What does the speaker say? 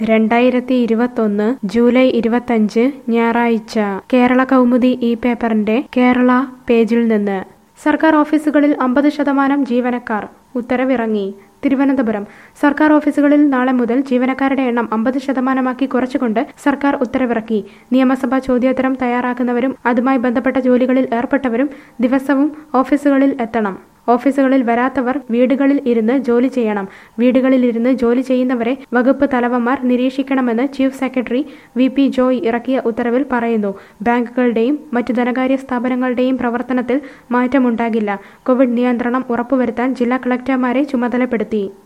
രണ്ടായിരത്തി ഇരുപത്തൊന്ന് ജൂലൈ ഇരുപത്തഞ്ച് ഞായറാഴ്ച കേരള കൗമുദി ഈ പേപ്പറിന്റെ കേരള പേജിൽ നിന്ന് സർക്കാർ ഓഫീസുകളിൽ അമ്പത് ശതമാനം ജീവനക്കാർ ഉത്തരവിറങ്ങി തിരുവനന്തപുരം സർക്കാർ ഓഫീസുകളിൽ നാളെ മുതൽ ജീവനക്കാരുടെ എണ്ണം അമ്പത് ശതമാനമാക്കി കുറച്ചുകൊണ്ട് സർക്കാർ ഉത്തരവിറക്കി നിയമസഭാ ചോദ്യോത്തരം തയ്യാറാക്കുന്നവരും അതുമായി ബന്ധപ്പെട്ട ജോലികളിൽ ഏർപ്പെട്ടവരും ദിവസവും ഓഫീസുകളിൽ എത്തണം ഓഫീസുകളിൽ വരാത്തവർ വീടുകളിൽ ഇരുന്ന് ജോലി ചെയ്യണം വീടുകളിൽ ഇരുന്ന് ജോലി ചെയ്യുന്നവരെ വകുപ്പ് തലവന്മാർ നിരീക്ഷിക്കണമെന്ന് chief secretary V P Joy ഇറക്കിയ ഉത്തരവിൽ പറയുന്നു ബാങ്കുകളുടെയും മറ്റു ധനകാര്യ സ്ഥാപനങ്ങളുടെയും പ്രവർത്തനത്തിൽ മാറ്റമുണ്ടാകില്ല കോവിഡ് നിയന്ത്രണം ഉറപ്പുവരുത്താൻ ജില്ലാ കളക്ടർമാരെ ചുമതലപ്പെടുത്തി